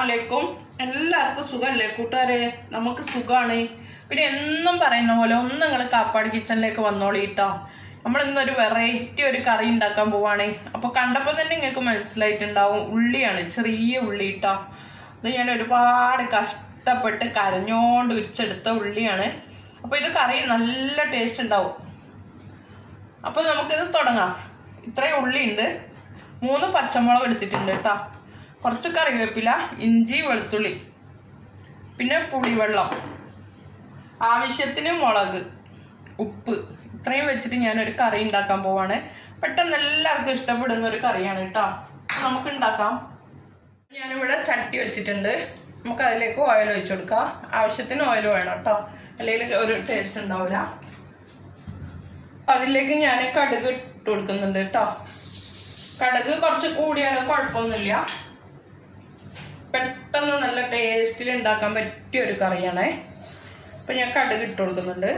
അസ്സലാമലൈക്കും എല്ലാവർക്കും സുഖമല്ലേ കൂട്ടുകാരെ നമുക്ക് സുഖമാണ് പിന്നെ എന്നും പറയുന്ന പോലെ ഒന്നും നിങ്ങൾ കാപ്പാട് കിച്ചണിലേക്ക് വന്നോളിട്ടോ നമ്മൾ ഇന്നൊരു വെറൈറ്റി ഒരു കറി ഉണ്ടാക്കാൻ പോവാണ് അപ്പൊ കണ്ടപ്പോൾ തന്നെ നിങ്ങൾക്ക് മനസ്സിലായിട്ടുണ്ടാവും ഉള്ളിയാണ് ചെറിയ ഉള്ളി ഇട്ടോ ഇത് ഞാൻ ഒരുപാട് കഷ്ടപ്പെട്ട് കരഞ്ഞോണ്ട് ഉരിച്ചെടുത്ത ഉള്ളിയാണ് അപ്പൊ ഇത് കറി നല്ല ടേസ്റ്റ് ഉണ്ടാവും അപ്പൊ നമുക്കിത് തുടങ്ങാം ഇത്രയും ഉള്ളിയുണ്ട് മൂന്ന് പച്ചമുളക് എടുത്തിട്ടുണ്ട് കേട്ടോ കുറച്ച് കറിവേപ്പില ഇഞ്ചി വെളുത്തുള്ളി പിന്നെ പുളിവെള്ളം ആവശ്യത്തിന് മുളക് ഉപ്പ് ഇത്രയും വെച്ചിട്ട് ഞാനൊരു കറി ഉണ്ടാക്കാൻ പോവാണ് പെട്ടെന്ന് എല്ലാവർക്കും ഇഷ്ടപ്പെടുന്ന ഒരു കറിയാണ് കേട്ടോ നമുക്ക് ഉണ്ടാക്കാം ഞാനിവിടെ ചട്ടി വെച്ചിട്ടുണ്ട് നമുക്ക് അതിലേക്ക് ഓയിൽ ഒഴിച്ചു കൊടുക്കാം ആവശ്യത്തിന് ഓയിൽ വേണം കേട്ടോ അല്ലെങ്കിൽ ഒരു ടേസ്റ്റ് ഉണ്ടാവില്ല അതിലേക്ക് ഞാൻ കടുക് ഇട്ട് കൊടുക്കുന്നുണ്ട് കേട്ടോ കടുക് കുറച്ച് കൂടിയാലും കുഴപ്പമൊന്നുമില്ല പെട്ടെന്ന് നല്ല ടേസ്റ്റിൽ ഉണ്ടാക്കാൻ പറ്റിയ ഒരു കറിയാണേ അപ്പൊ ഞാൻ കടുക് ഇട്ട് കൊടുക്കുന്നുണ്ട്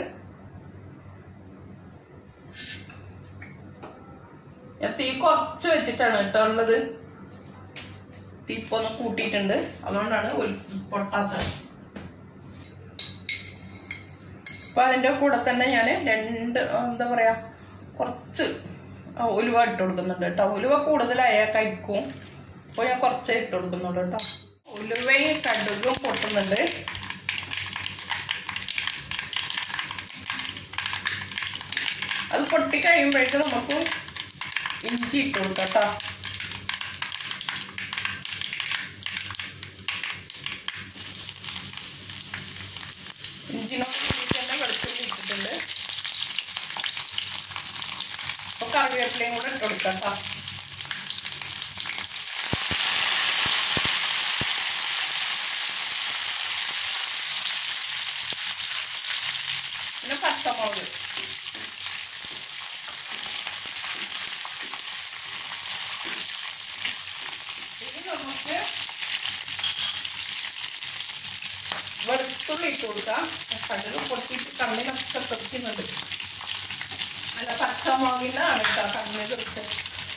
ഞാൻ തീ കുറച്ച് വെച്ചിട്ടാണ് കേട്ടോ ഉള്ളത് തീ ഇപ്പൊ ഒന്ന് കൂട്ടിയിട്ടുണ്ട് അതുകൊണ്ടാണ് പൊട്ടാത്തത് അപ്പൊ അതിന്റെ കൂടെ തന്നെ ഞാൻ രണ്ട് എന്താ പറയാ കുറച്ച് ഉലുവ ഇട്ട് കൊടുക്കുന്നുണ്ട് കേട്ടോ ഉലുവ കൂടുതലായാൽ കഴിക്കും അപ്പോൾ ഞാൻ കുറച്ചേ ഇട്ട് കൊടുക്കുന്നുണ്ട് കേട്ടോ ഉലുവയും കടുകും പൊട്ടുന്നുണ്ട് അത് പൊട്ടി കഴിയുമ്പോഴേക്കും നമുക്ക് ഇഞ്ചി ഇട്ട് കൊടുക്കാം കേട്ടോ ഇഞ്ചിനോട് കൂടി തന്നെ വെളുത്തുള്ളി ഇട്ടിട്ടുണ്ട് അപ്പൊ കറിവേപ്പിലയും കൂടെ ഇട്ട് കൊടുക്കാം കേട്ടോ പിന്നെ പച്ചമുളക് ഇനി നമുക്ക് വെളുത്തുള്ളി ഇട്ട് കൊടുക്കാം കടുക് പൊട്ടിയിട്ട് കണ്ണിനൊക്കെ തെറിക്കുന്നുണ്ട് അല്ല പച്ചമുളകിനാണ് കേട്ടോ കണ്ണിന് തെറിച്ചത്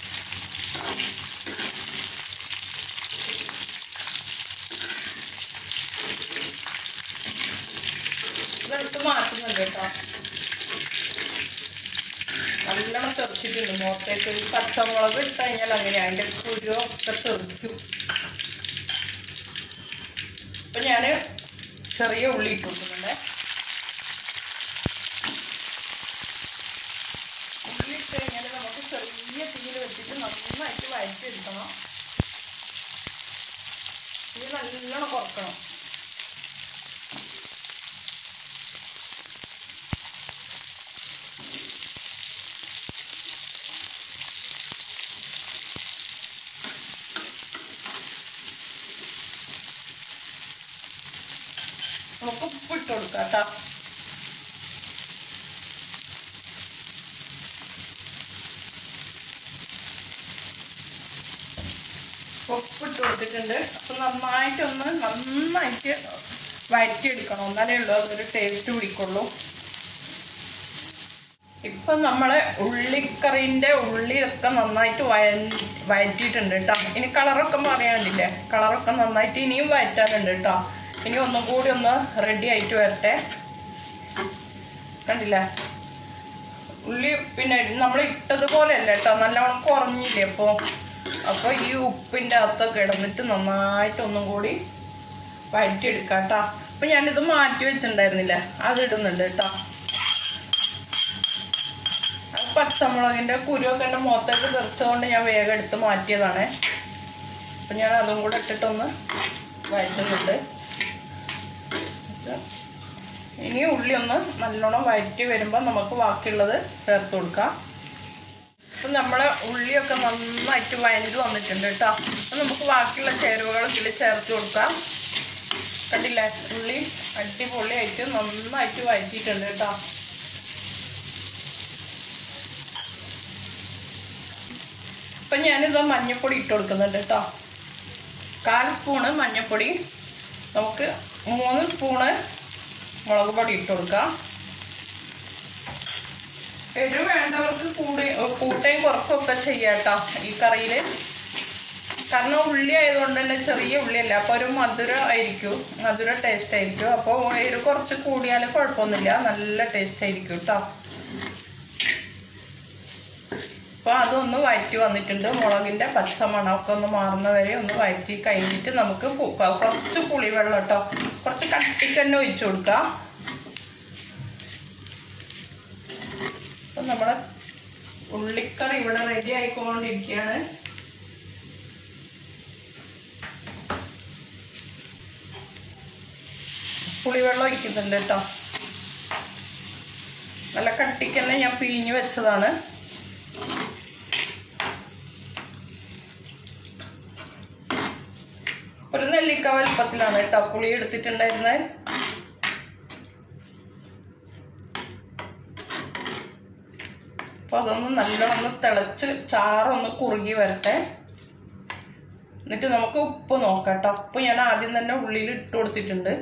ഇതെടുത്ത് മാറ്റുന്നുണ്ട് കേട്ടോ നല്ലോണം തെറിച്ചിട്ടുണ്ട് മുഖത്തേക്ക് ഈ പച്ചമുളക് ഇട്ട് കഴിഞ്ഞാൽ അങ്ങനെയാണ് അതിൻ്റെ കുരു ഒക്കെ തെറിക്കും അപ്പൊ ഞാൻ ചെറിയ ഉള്ളി ഇട്ട് കൊടുക്കുന്നുണ്ട് ഉള്ളി ഇട്ട് കഴിഞ്ഞാൽ നമുക്ക് ചെറിയ തീയിൽ വെച്ചിട്ട് നന്നായിട്ട് വഴറ്റിയെടുക്കണം തീ നല്ലോണം കുറക്കണം നമുക്ക് ഉപ്പിട്ട് കൊടുക്കാം കേട്ടോ ഉപ്പിട്ട് കൊടുത്തിട്ടുണ്ട് അപ്പൊ നന്നായിട്ടൊന്ന് നന്നായിട്ട് വഴറ്റിയെടുക്കണം എന്നാലേ ഉള്ളൂ അതൊരു ടേസ്റ്റ് പിടിക്കുള്ളൂ ഇപ്പൊ നമ്മളെ ഉള്ളിക്കറിന്റെ ഉള്ളിയൊക്കെ നന്നായിട്ട് വയ വഴറ്റിയിട്ടുണ്ട് കേട്ടോ ഇനി കളറൊക്കെ പറയാണ്ടില്ലേ കളറൊക്കെ നന്നായിട്ട് ഇനിയും വഴറ്റാനുണ്ട് കേട്ടോ ഇനി ഒന്നും കൂടി ഒന്ന് റെഡി ആയിട്ട് വരട്ടെ കണ്ടില്ലേ ഉള്ളി പിന്നെ നമ്മൾ ഇട്ടതുപോലെ അല്ല കേട്ടോ നല്ലവണ്ണം കുറഞ്ഞില്ലേ അപ്പോൾ അപ്പോൾ ഈ ഉപ്പിൻ്റെ അകത്തൊക്കെ ഇടന്നിട്ട് നന്നായിട്ട് ഒന്നും കൂടി വഴറ്റിയെടുക്കാം കേട്ടോ അപ്പം ഞാനിത് മാറ്റി വെച്ചിട്ടുണ്ടായിരുന്നില്ലേ അത് ഇടുന്നുണ്ട് കേട്ടോ അത് പച്ചമുളകിൻ്റെ കുരുവൊക്കെ എൻ്റെ മുഖത്തേക്ക് തെറിച്ചതുകൊണ്ട് ഞാൻ വേഗം എടുത്ത് മാറ്റിയതാണ് അപ്പം ഞാൻ അതും കൂടെ ഇട്ടിട്ടൊന്ന് വഴറ്റുന്നുണ്ട് ഇനി ഉള്ളി ഒന്ന് നല്ലോണം വഴറ്റി വരുമ്പോൾ നമുക്ക് ബാക്കിയുള്ളത് ചേർത്ത് കൊടുക്കാം അപ്പം നമ്മളെ ഉള്ളിയൊക്കെ നന്നായിട്ട് വഴഞ്ഞു വന്നിട്ടുണ്ട് കേട്ടോ അപ്പം നമുക്ക് ബാക്കിയുള്ള ചേരുവകൾ ഇതിൽ ചേർത്ത് കൊടുക്കാം കണ്ടില്ലേ ഉള്ളി അടിപൊളിയായിട്ട് നന്നായിട്ട് വഴറ്റിയിട്ടുണ്ട് കേട്ടോ അപ്പം ഞാനിത് മഞ്ഞൾപ്പൊടി ഇട്ട് കൊടുക്കുന്നുണ്ട് കേട്ടോ കാൽ സ്പൂണ് മഞ്ഞൾപ്പൊടി നമുക്ക് മൂന്ന് സ്പൂണ് മുളക് പൊടി ഇട്ട് കൊടുക്കാം എരിവ് വേണ്ടവർക്ക് കൂടി കൂട്ടയും കുറക്കൊക്കെ ചെയ്യാട്ടോ ഈ കറിയിൽ കാരണം ഉള്ളി ആയതുകൊണ്ട് തന്നെ ചെറിയ ഉള്ളിയല്ല അപ്പോൾ ഒരു മധുരം ആയിരിക്കും മധുര ടേസ്റ്റ് ആയിരിക്കും അപ്പോൾ എരിവ് കുറച്ച് കൂടിയാൽ കുഴപ്പമൊന്നുമില്ല നല്ല ടേസ്റ്റ് ആയിരിക്കും കേട്ടോ അപ്പോൾ അതൊന്ന് വഴറ്റി വന്നിട്ടുണ്ട് മുളകിൻ്റെ പച്ച മണമൊക്കെ ഒന്ന് മാറുന്ന വരെ ഒന്ന് വഴറ്റി കഴിഞ്ഞിട്ട് നമുക്ക് പു- കുറച്ച് പുളിവെള്ളം കേട്ടോ കുറച്ച് കട്ടിക്ക് തന്നെ ഒഴിച്ചു കൊടുക്കാം അപ്പം നമ്മുടെ ഉള്ളിക്കറി ഇവിടെ റെഡി ആയിക്കൊണ്ടിരിക്കുകയാണ് പുളിവെള്ളം ഒഴിക്കുന്നുണ്ട് കേട്ടോ നല്ല കട്ടിക്ക് തന്നെ ഞാൻ പിഴിഞ്ഞ് വെച്ചതാണ് ഒരു നെല്ലിക്ക വലുപ്പത്തിലാണ് കേട്ടോ പുളി എടുത്തിട്ടുണ്ടായിരുന്നത് അപ്പൊ അതൊന്ന് നല്ലോണം തിളച്ച് ചാറൊന്ന് കുറുകി വരട്ടെ എന്നിട്ട് നമുക്ക് ഉപ്പ് നോക്കാം കേട്ടോ ഉപ്പ് ഞാൻ ആദ്യം തന്നെ ഉള്ളിയിൽ ഇട്ട് കൊടുത്തിട്ടുണ്ട്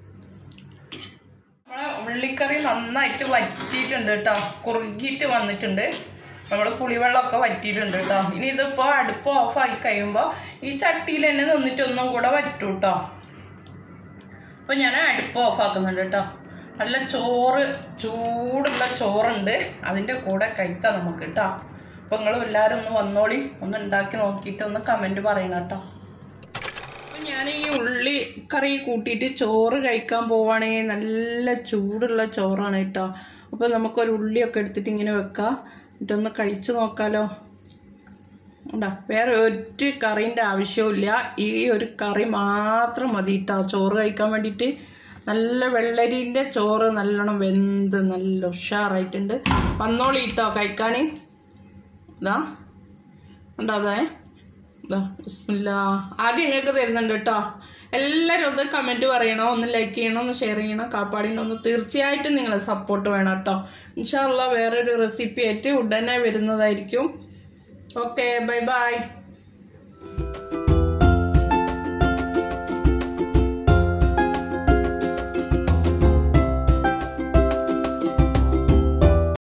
നമ്മളെ ഉള്ളിക്കറി നന്നായിട്ട് വറ്റിയിട്ടുണ്ട് കേട്ടോ കുറുകിയിട്ട് വന്നിട്ടുണ്ട് നമ്മൾ പുളിവെള്ളമൊക്കെ വറ്റിയിട്ടുണ്ട് കേട്ടോ ഇനി ഇതിപ്പോൾ അടുപ്പ് ഓഫായി കഴിയുമ്പോൾ ഈ ചട്ടിയിൽ തന്നെ നിന്നിട്ട് ഒന്നും കൂടെ വറ്റും കേട്ടോ അപ്പോൾ ഞാൻ അടുപ്പ് ഓഫാക്കുന്നുണ്ട് കേട്ടോ നല്ല ചോറ് ചൂടുള്ള ചോറുണ്ട് അതിൻ്റെ കൂടെ കഴിക്കാം നമുക്ക് കേട്ടോ അപ്പോൾ നിങ്ങൾ എല്ലാവരും ഒന്ന് വന്നോളി ഒന്ന് ഉണ്ടാക്കി നോക്കിയിട്ട് ഒന്ന് കമൻറ്റ് പറയണം കേട്ടോ അപ്പം ഞാൻ ഈ ഉള്ളി കറി കൂട്ടിയിട്ട് ചോറ് കഴിക്കാൻ പോവാണേ നല്ല ചൂടുള്ള ചോറാണ് കേട്ടോ അപ്പോൾ നമുക്കൊരു ഉള്ളിയൊക്കെ എടുത്തിട്ട് ഇങ്ങനെ വെക്കാം എന്നിട്ടൊന്ന് കഴിച്ചു നോക്കാലോ ഉണ്ടോ വേറെ ഒരു കറീൻ്റെ ആവശ്യമില്ല ഈ ഒരു കറി മാത്രം മതി കേട്ടോ ചോറ് കഴിക്കാൻ വേണ്ടിയിട്ട് നല്ല വെള്ളരീൻ്റെ ചോറ് നല്ലോണം വെന്ത് നല്ല ഉഷാറായിട്ടുണ്ട് വന്നോളി കേട്ടോ കഴിക്കാൻ ഇതാ ഉണ്ടോ അതെ ഇതാ ബിസ്മില്ല ആദ്യം നിങ്ങൾക്ക് തരുന്നുണ്ട് കേട്ടോ എല്ലാവരും ഒന്ന് കമൻറ്റ് പറയണം ഒന്ന് ലൈക്ക് ചെയ്യണം ഒന്ന് ഷെയർ ചെയ്യണം കാപ്പാടിനെ ഒന്ന് തീർച്ചയായിട്ടും നിങ്ങളെ സപ്പോർട്ട് വേണം കേട്ടോ ഇൻഷാല്ല വേറൊരു റെസിപ്പി ആയിട്ട് ഉടനെ വരുന്നതായിരിക്കും ഓക്കെ ബൈ ബൈ